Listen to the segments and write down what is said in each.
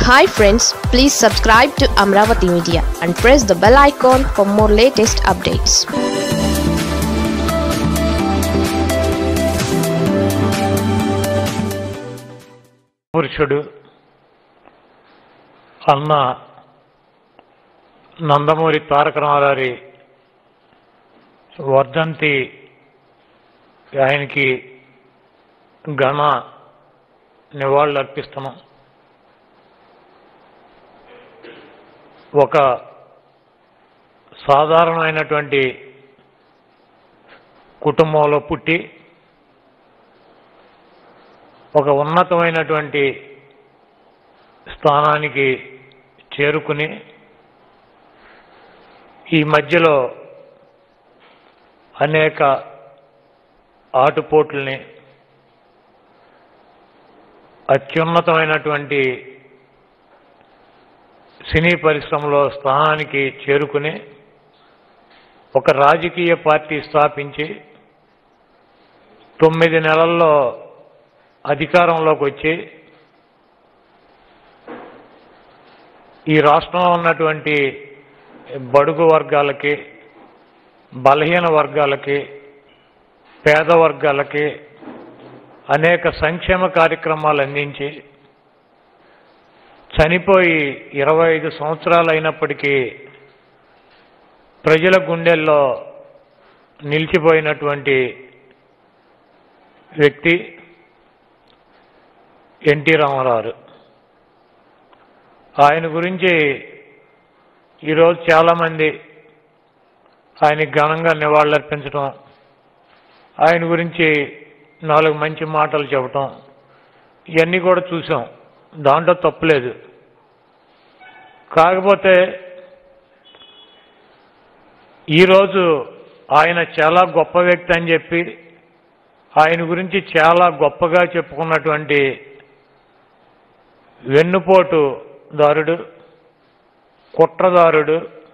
hi friends please subscribe to Amaravati media and press the bell icon for more latest updates పురుషుడు అన్న నందమూరి తారక రామారావు వర్ధంతి ఆయనకి ఘన నివాళులు అర్పిస్తున్నాం ఒక సాధారణమైనటువంటి కుటుంబంలో పుట్టి ఒక ఉన్నతమైనటువంటి స్థానానికి చేరుకుని ఈ మధ్యలో అనేక ఆటుపోట్లని అత్యున్నతమైనటువంటి సినీ పరిశ్రమలో స్థానానికి చేరుకుని ఒక రాజకీయ పార్టీ స్థాపించి తొమ్మిది నెలల్లో అధికారంలోకి వచ్చి ఈ రాష్ట్రంలో ఉన్నటువంటి బడుగు వర్గాలకి బలహీన వర్గాలకి పేద వర్గాలకి అనేక సంక్షేమ కార్యక్రమాలు అందించి చనిపోయి ఇరవై ఐదు సంవత్సరాలు అయినప్పటికీ ప్రజల గుండెల్లో నిలిచిపోయినటువంటి వ్యక్తి ఎన్టీ రామారావు ఆయన గురించి ఈరోజు చాలామంది ఆయనకి ఘనంగా నివాళులర్పించడం ఆయన గురించి నాలుగు మంచి మాటలు చెప్పటం ఇవన్నీ కూడా చూసాం దాంట్లో తప్పులేదు కాకపోతే ఈరోజు ఆయన చాలా గొప్ప వ్యక్తి అని చెప్పి ఆయన గురించి చాలా గొప్పగా చెప్పుకున్నటువంటి వెన్నుపోటు దారుడు కుట్రదారుడు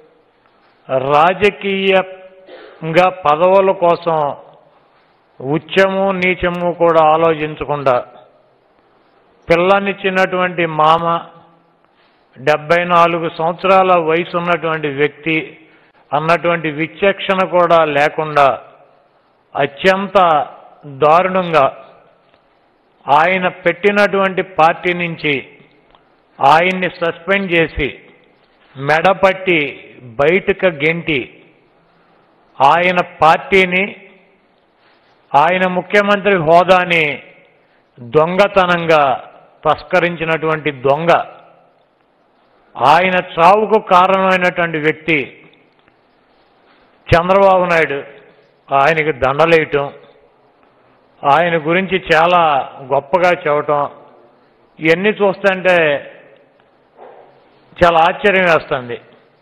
రాజకీయంగా పదవుల కోసం ఉచ్చము నీచము కూడా ఆలోచించకుండా పిల్లనిచ్చినటువంటి మామ డెబ్బై నాలుగు సంవత్సరాల వయసు ఉన్నటువంటి వ్యక్తి అన్నటువంటి విచక్షణ కూడా లేకుండా అత్యంత దారుణంగా ఆయన పెట్టినటువంటి పార్టీ నుంచి ఆయన్ని సస్పెండ్ చేసి మెడపట్టి బయటకు గెంటి ఆయన పార్టీని ఆయన ముఖ్యమంత్రి హోదాని దొంగతనంగా తస్కరించినటువంటి దొంగ ఆయన చావుకు కారణమైనటువంటి వ్యక్తి చంద్రబాబు నాయుడు ఆయనకి దండలేయటం ఆయన గురించి చాలా గొప్పగా చెప్పటం ఇవన్నీ చూస్తుంటే చాలా ఆశ్చర్యం వేస్తుంది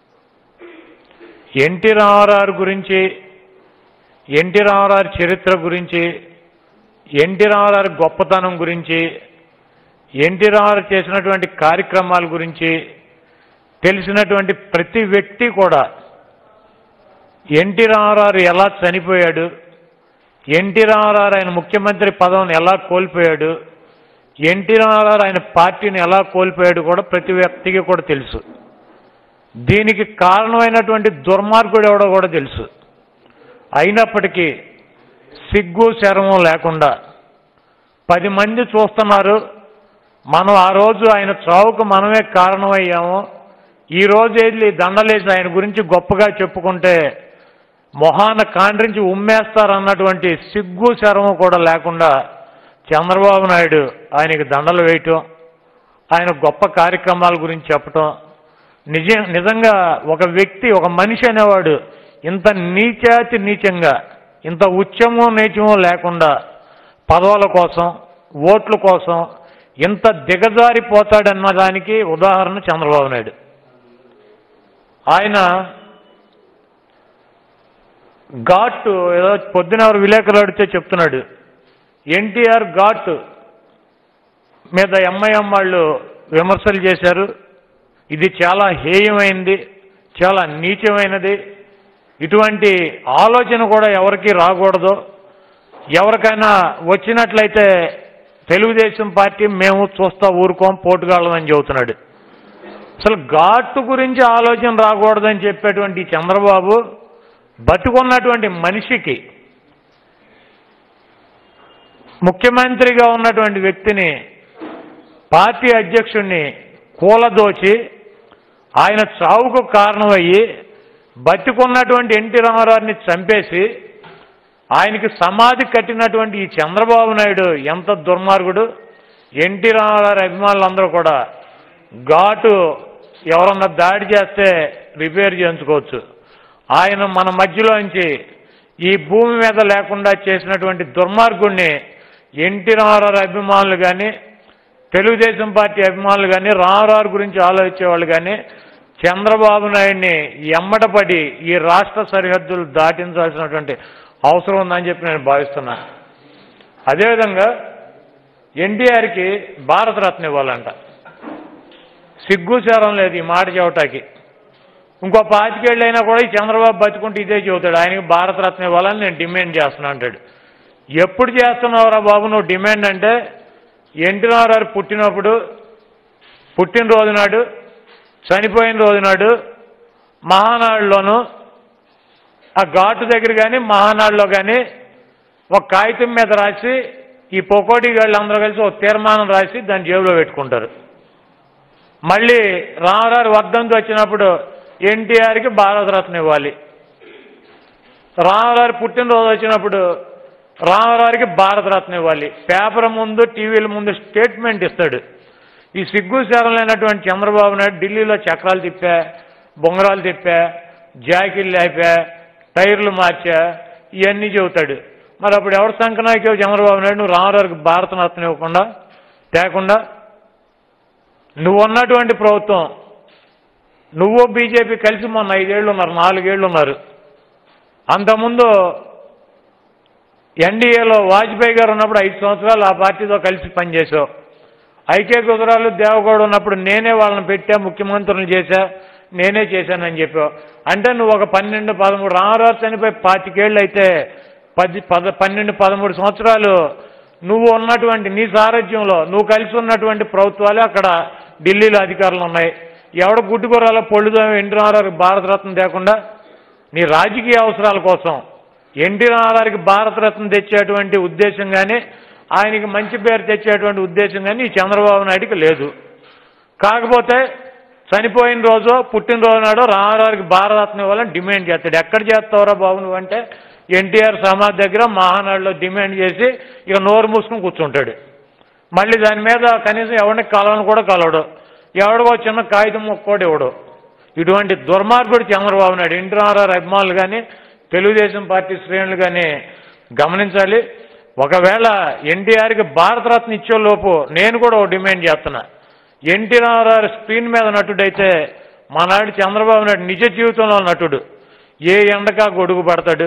ఎన్టీ రామారావు గురించి ఎన్టీ రామారావు చరిత్ర గురించి ఎన్టీ రామారావు గొప్పతనం గురించి ఎన్టీ రామారావు చేసినటువంటి కార్యక్రమాల గురించి తెలిసినటువంటి ప్రతి వ్యక్తి కూడా ఎన్టీ రామారావు ఎలా చనిపోయాడు ఎన్టీ రామారావు ఆయన ముఖ్యమంత్రి పదవిని ఎలా కోల్పోయాడు ఎన్టీ రామారావు ఆయన పార్టీని ఎలా కోల్పోయాడు కూడా ప్రతి వ్యక్తికి కూడా తెలుసు దీనికి కారణమైనటువంటి దుర్మార్గుడు ఎవడో కూడా తెలుసు అయినప్పటికీ సిగ్గు శరమం లేకుండా పది మంది చూస్తున్నారు మనం ఆ రోజు ఆయన చావుకు మనమే కారణమయ్యాము ఈ రోజు వెళ్ళి దండలేసి ఆయన గురించి గొప్పగా చెప్పుకుంటే మొహాన కాండ్రించి ఉమ్మేస్తారన్నటువంటి సిగ్గు శరము కూడా లేకుండా చంద్రబాబు నాయుడు ఆయనకి దండలు వేయటం ఆయన గొప్ప కార్యక్రమాల గురించి చెప్పటం నిజ నిజంగా ఒక వ్యక్తి ఒక మనిషి అనేవాడు ఇంత నీచాతి నీచంగా ఇంత ఉచ్చమో నీచమో లేకుండా పదవుల కోసం ఓట్ల కోసం ఇంత దిగజారిపోతాడన్న దానికి ఉదాహరణ చంద్రబాబు నాయుడు ఆయన ఘాట్ ఏదో పొద్దున ఎవరు విలేకరులు అడిగితే చెప్తున్నాడు ఎన్టీఆర్ ఘాట్ మీద ఎంఐఎం వాళ్ళు విమర్శలు చేశారు ఇది చాలా హేయమైంది చాలా నీచమైనది ఇటువంటి ఆలోచన కూడా ఎవరికి రాకూడదు ఎవరికైనా వచ్చినట్లయితే తెలుగుదేశం పార్టీ మేము చూస్తా ఊరుకోం పోటుగాళ్ళం అని చెబుతున్నాడు అసలు ఘాటు గురించి ఆలోచన రాకూడదని చెప్పేటువంటి ఈ చంద్రబాబు బతుకున్నటువంటి మనిషికి ముఖ్యమంత్రిగా ఉన్నటువంటి వ్యక్తిని పార్టీ అధ్యక్షుడిని కూలదోచి ఆయన చావుకు కారణమయ్యి బతికున్నటువంటి ఎన్టీ రామారావుని చంపేసి ఆయనకి సమాధి కట్టినటువంటి ఈ చంద్రబాబు నాయుడు ఎంత దుర్మార్గుడు ఎన్టీ రామారావు అభిమానులందరూ కూడా ఘాటు ఎవరన్నా దాడి చేస్తే రిపేర్ చేయించుకోవచ్చు ఆయన మన మధ్యలోంచి ఈ భూమి మీద లేకుండా చేసినటువంటి దుర్మార్గుణ్ణి ఎన్టీ రామారావు అభిమానులు కానీ తెలుగుదేశం పార్టీ అభిమానులు కానీ రామారావు గురించి ఆలోచించేవాళ్ళు కానీ చంద్రబాబు నాయుడిని ఎమ్మటపడి ఈ రాష్ట్ర సరిహద్దులు దాటించాల్సినటువంటి అవసరం ఉందని చెప్పి నేను భావిస్తున్నా అదేవిధంగా ఎన్టీఆర్కి భారతరత్న ఇవ్వాలంట సిగ్గు శరం లేదు ఈ మాట చెవటానికి ఇంకో పాతికేళ్ళు అయినా కూడా ఈ చంద్రబాబు బతుకుంటే ఇదే చెబుతాడు ఆయనకి భారతరత్న ఇవ్వాలని నేను డిమాండ్ చేస్తున్నా అంటాడు ఎప్పుడు చేస్తున్నావురా బాబు నువ్వు డిమాండ్ అంటే ఎన్టీ రామారావు పుట్టినప్పుడు పుట్టినరోజు నాడు చనిపోయిన రోజు నాడు మహానాడులోను ఆ ఘాటు దగ్గర కానీ మహానాడులో కానీ ఒక కాగితం మీద రాసి ఈ పొకోటి అందరూ కలిసి ఒక తీర్మానం రాసి దాన్ని జేబులో పెట్టుకుంటారు మళ్ళీ రామారావు వర్ధంతి వచ్చినప్పుడు ఎన్టీఆర్కి భారతరత్న ఇవ్వాలి రామారావు పుట్టినరోజు వచ్చినప్పుడు రామారావుకి భారతరత్న ఇవ్వాలి పేపర్ ముందు టీవీల ముందు స్టేట్మెంట్ ఇస్తాడు ఈ సిగ్గు శరం లేనటువంటి చంద్రబాబు నాయుడు ఢిల్లీలో చక్రాలు తిప్పా బొంగరాలు తిప్పా జాకీలు లేపా టైర్లు మార్చా ఇవన్నీ చెబుతాడు మరి అప్పుడు ఎవరు సంకనాయకు చంద్రబాబు నాయుడు నువ్వు రామారావుకి భారతరత్న ఇవ్వకుండా తేకుండా నువ్వు ఉన్నటువంటి ప్రభుత్వం నువ్వు బీజేపీ కలిసి మొన్న ఐదేళ్ళు ఉన్నారు నాలుగేళ్ళు ఉన్నారు అంతకుముందు ఎన్డీఏలో వాజ్పేయి గారు ఉన్నప్పుడు ఐదు సంవత్సరాలు ఆ పార్టీతో కలిసి పనిచేసావు ఐకే గుజరాలు దేవగౌడ ఉన్నప్పుడు నేనే వాళ్ళని పెట్టా ముఖ్యమంత్రులను చేశా నేనే చేశానని చెప్పావు అంటే నువ్వు ఒక పన్నెండు పదమూడు రామారావు చనిపోయి పాతికేళ్ళు అయితే పది పద పన్నెండు పదమూడు సంవత్సరాలు నువ్వు ఉన్నటువంటి నీ సారథ్యంలో నువ్వు కలిసి ఉన్నటువంటి ప్రభుత్వాలు అక్కడ ఢిల్లీలో అధికారులు ఉన్నాయి ఎవడ గుడ్డుకొరాలో పొళ్ళుదో ఎన్టీ రామారావుకి భారతరత్న తేకుండా నీ రాజకీయ అవసరాల కోసం ఎన్టీ రామారావుకి భారతరత్న తెచ్చేటువంటి ఉద్దేశం కానీ ఆయనకి మంచి పేరు తెచ్చేటువంటి ఉద్దేశం కానీ ఈ చంద్రబాబు నాయుడికి లేదు కాకపోతే చనిపోయిన రోజు పుట్టినరోజు నాడు రామారావుకి భారతరత్న ఇవ్వాలని డిమాండ్ చేస్తాడు ఎక్కడ చేస్తావురా బాబు నువ్వంటే ఎన్టీఆర్ సమాధి దగ్గర మహానాడులో డిమాండ్ చేసి ఇక నోరు మూసుకుని కూర్చుంటాడు మళ్ళీ దాని మీద కనీసం ఎవరిని కలవని కూడా కలవడు ఎవడికో చిన్న కాగితం ముక్క కూడా ఇవ్వడు ఇటువంటి దుర్మార్గుడు చంద్రబాబు నాయుడు ఎన్టీ రామారావు అభిమానులు కానీ తెలుగుదేశం పార్టీ శ్రేణులు కానీ గమనించాలి ఒకవేళ ఎన్టీఆర్కి భారతరత్న ఇచ్చే లోపు నేను కూడా ఒక డిమాండ్ చేస్తున్నా ఎన్టీ రామారావు స్క్రీన్ మీద నటుడైతే మా నాయుడు చంద్రబాబు నాయుడు నిజ జీవితంలో నటుడు ఏ ఎండకా గొడుగు పడతాడు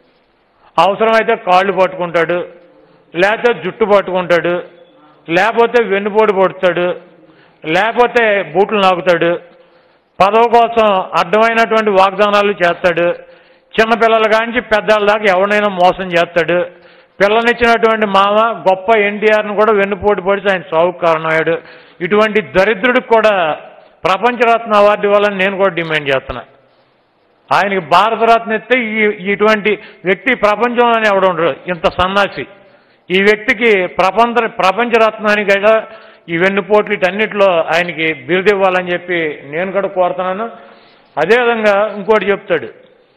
అవసరమైతే కాళ్ళు పట్టుకుంటాడు లేకపోతే జుట్టు పట్టుకుంటాడు లేకపోతే వెన్నుపోటు పొడుతాడు లేకపోతే బూట్లు నాకుతాడు పదవి కోసం అడ్డమైనటువంటి వాగ్దానాలు చేస్తాడు చిన్నపిల్లల కాంచి పెద్దల దాకా ఎవరినైనా మోసం చేస్తాడు పిల్లనిచ్చినటువంటి మామ గొప్ప ఎన్టీఆర్ను కూడా వెన్నుపోటు పడిచి ఆయన సావుకు కారణమయ్యాడు ఇటువంటి దరిద్రుడికి కూడా ప్రపంచరత్న అవార్డు ఇవ్వాలని నేను కూడా డిమాండ్ చేస్తున్నా ఆయనకి భారతరత్న ఇస్తే ఈ ఇటువంటి వ్యక్తి ప్రపంచంలోనే ఎవడుండరు ఇంత సన్నాసి ఈ వ్యక్తికి ప్రపంచ ప్రపంచరత్నానికి కూడా ఈ వెన్నుపోట్లు వీటన్నిటిలో ఆయనకి బిరుదు ఇవ్వాలని చెప్పి నేను కూడా కోరుతున్నాను అదేవిధంగా ఇంకోటి చెప్తాడు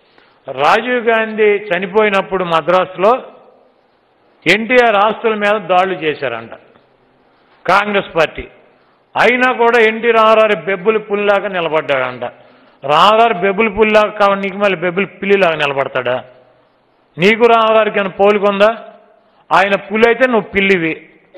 రాజీవ్ గాంధీ చనిపోయినప్పుడు మద్రాసులో ఎన్టీఆర్ ఆస్తుల మీద దాడులు చేశారంట కాంగ్రెస్ పార్టీ అయినా కూడా ఎన్టీ రామారావు బెబ్బులు పుల్లాగా నిలబడ్డాడంట రామారావు బెబ్బులు పుల్లాగా కావాలి నీకు మళ్ళీ బెబ్బులు పిల్లిలాగా నిలబడతాడా నీకు రామారావుకి అని పోలికొందా ఆయన పులి అయితే నువ్వు పిల్లివి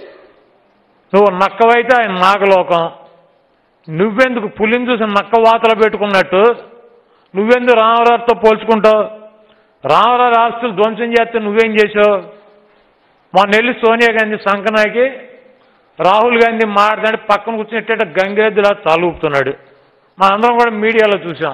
నువ్వు నక్కవైతే ఆయన నాగలోకం నువ్వెందుకు పులిని చూసి నక్క వాతలు పెట్టుకున్నట్టు నువ్వెందుకు రామారావుతో పోల్చుకుంటావు రామారావు ఆస్తులు ధ్వంసం చేస్తే నువ్వేం చేసావు మొన్న వెళ్ళి సోనియా గాంధీ సంకనాకి రాహుల్ గాంధీ మాట్లాడి పక్కన కూర్చున్నట్టే గంగిరెద్దులా తలూపుతున్నాడు మా అందరం కూడా మీడియాలో చూసాం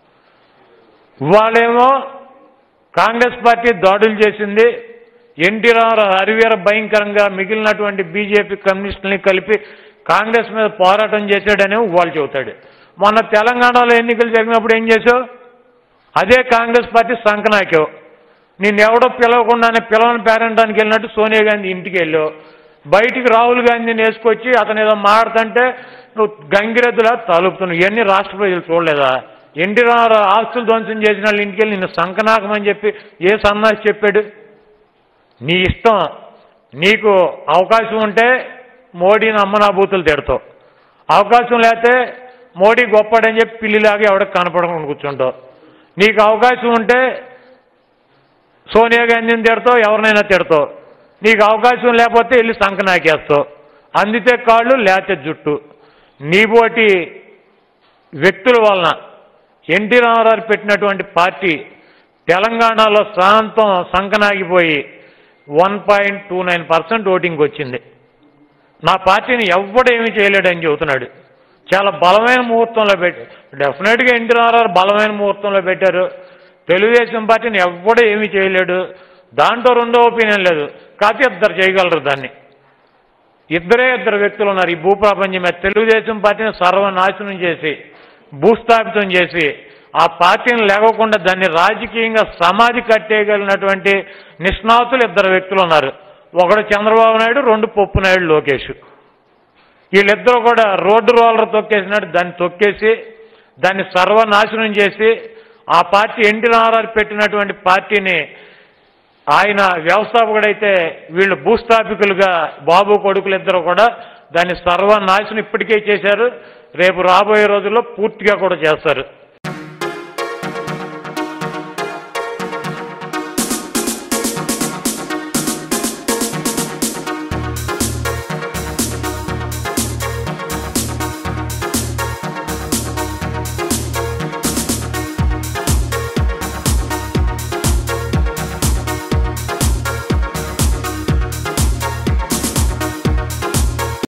వాళ్ళేమో కాంగ్రెస్ పార్టీ దాడులు చేసింది ఎన్టీ రామారావు హరివీర భయంకరంగా మిగిలినటువంటి బీజేపీ కమ్యూనిస్టులని కలిపి కాంగ్రెస్ మీద పోరాటం చేశాడని వాళ్ళు చెబుతాడు మొన్న తెలంగాణలో ఎన్నికలు జరిగినప్పుడు ఏం చేసావు అదే కాంగ్రెస్ పార్టీ సంకనాకావు నిన్నెవడో పిలవకుండానే పిలవని పేరంటానికి వెళ్ళినట్టు సోనియా గాంధీ ఇంటికి వెళ్ళావు బయటికి రాహుల్ గాంధీని వేసుకొచ్చి అతను ఏదో మాట్లాడుతుంటే నువ్వు గంగిరెద్దులా తలుపుతున్నావు ఇవన్నీ రాష్ట్ర ప్రజలు చూడలేదా ఎన్టీ రామారావు ఆస్తులు ధ్వంసం చేసిన వాళ్ళ ఇంటికి వెళ్ళి నిన్ను సంకనాకమని చెప్పి ఏ సన్నాసి చెప్పాడు నీ ఇష్టం నీకు అవకాశం ఉంటే మోడీని అమ్మనాభూతులు తిడతావు అవకాశం లేకపోతే మోడీ గొప్పడని చెప్పి పిల్లిలాగా ఎవడికి కనపడకుండా కూర్చుంటావు నీకు అవకాశం ఉంటే సోనియా గాంధీని తిడతావు ఎవరినైనా తిడతావు నీకు అవకాశం లేకపోతే వెళ్ళి సంక నాకేస్తావు అందితే కాళ్ళు లేతే జుట్టు నీబోటి వ్యక్తుల వలన ఎన్టీ రామారావు పెట్టినటువంటి పార్టీ తెలంగాణలో ప్రాంతం సంకనాగిపోయి one point two nine percent voting వచ్చింది నా పార్టీని ఎవ్వడేమీ చేయలేడని చెబుతున్నాడు చాలా బలమైన ముహూర్తంలో పెట్టి డెఫినెట్గా ఎన్టీ రామారావు బలమైన ముహూర్తంలో పెట్టారు తెలుగుదేశం పార్టీని ఎవ్వడూ ఏమీ చేయలేడు దాంట్లో రెండో ఒపీనియన్ లేదు కాకపోతే ఇద్దరు చేయగలరు దాన్ని ఇద్దరే ఇద్దరు వ్యక్తులు ఉన్నారు ఈ భూప్రపంచం మీద తెలుగుదేశం పార్టీని సర్వనాశనం చేసి భూస్థాపితం చేసి ఆ పార్టీని లేకోకుండా దాన్ని రాజకీయంగా సమాధి కట్టేయగలిగినటువంటి నిష్ణాతులు ఇద్దరు వ్యక్తులు ఉన్నారు ఒకడు చంద్రబాబు నాయుడు రెండు పప్పు నాయుడు లోకేష్ వీళ్ళిద్దరూ కూడా రోడ్డు రోలర్ తొక్కేసినట్టు దాన్ని తొక్కేసి దాన్ని సర్వనాశనం చేసి ఆ పార్టీ ఎన్టీ రామారావు పెట్టినటువంటి పార్టీని ఆయన వ్యవస్థాపకుడైతే వీళ్ళు భూస్థాపికులుగా బాబు కొడుకులు ఇద్దరు కూడా దాన్ని సర్వనాశనం ఇప్పటికే చేశారు రేపు రాబోయే రోజుల్లో పూర్తిగా కూడా చేస్తారు